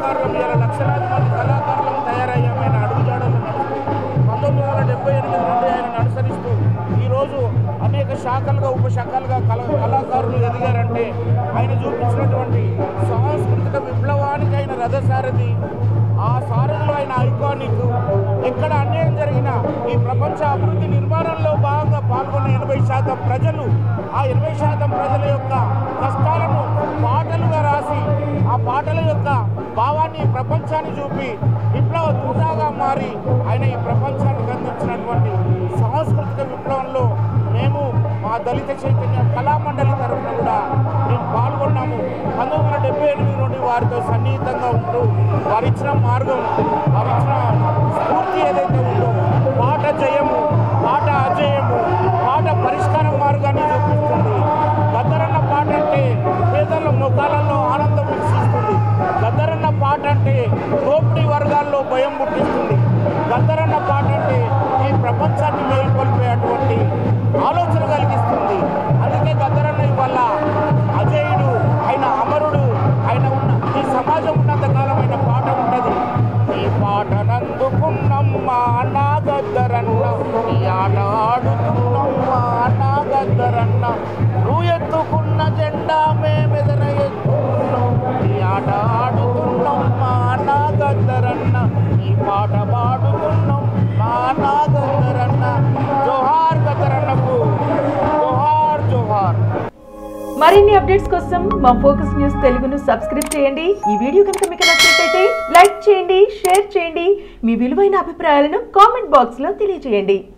కళాకారులం ఇలా లక్షలాది మంది కళాకారులం తయారయ్యాం ఆయన అడుగుజాడలు నడుస్తూ పంతొమ్మిది వందల డెబ్బై ఎనిమిది నుండి ఆయన అనుసరిస్తూ ఈరోజు అనేక శాఖలుగా ఉపశాఖలుగా కళ కళాకారులు ఎదిగారంటే ఆయన చూపించినటువంటి సాంస్కృతిక విప్లవానికి ఆయన రథసారథి ఆ సారథిలో ఆయన ఐకానిక్ ఎక్కడ అన్యాయం జరిగినా ఈ ప్రపంచ అభివృద్ధి నిర్మాణంలో భాగంగా పాల్గొన్న ఎనభై శాతం ప్రజలు ఆ ఎనభై శాతం ప్రజల యొక్క కష్టాలను పాటలుగా రాసి ఆ పాటల యొక్క భావాన్ని ప్రపంచాన్ని చూపి విప్లవ దూతాగా మారి ఆయన ఈ ప్రపంచానికి అందించినటువంటి సాంస్కృతిక విప్లవంలో మేము మా దళిత చైతన్య కళామండలి తరఫున కూడా మేము పాల్గొన్నాము పంతొమ్మిది వందల డెబ్బై ఎనిమిది నుండి వారితో సన్నిహితంగా ఉంటూ వారిచ్చిన మార్గం వారిచ్చిన స్ఫూర్తి ఏదైతే ఉందో పాట జయము పాట అజయము పాట పరిష్కార మార్గాన్ని చూపిస్తుంది గద్దరన్న పాట అంటే పేదల ముఖాలలో ఆనందం వికసిస్తుంది గద్దరన్న పాట అంటే దోపిడీ వర్గాల్లో భయం పుట్టిస్తుంది గద్దరన్న పాట అంటే ఈ ప్రపంచాన్ని మేల్కొల్పేటువంటి ఆలోచన కలిగిస్తుంది అందుకే గద్దరన్న ఇవాళ అజయుడు ఆయన అమరుడు ఆయన ఉన్న ఈ సమాజం ఉన్నంత కాలం ఆయన పాట ఉంటుంది ఈ పాట నందుకున్నమ్మా నా గద్దరన్న ఈ ఆట ఆడుతున్నమ్మా నా గద్దరన్న నువ్వు ఎత్తుకున్న జెండా మేమెదర ఎత్తుకున్నాం ఈ ఆట ఆడుతున్నమ్మా నా గద్దరన్న ఈ పాట పాడుతున్నాం మా నా గద్దరన్న జోహార్ గద్దరన్నకు జోహార్ జోహార్ మరిన్ని అప్డేట్స్ కోసం మా ఫోకస్ న్యూస్ తెలుగును సబ్స్క్రైబ్ చేయండి ఈ వీడియో కనుక మీకు నచ్చినట్లయితే లైక్ చేయండి షేర్ చేయండి మీ విలువైన అభిప్రాయాలను కామెంట్ బాక్స్ లో తెలియజేయండి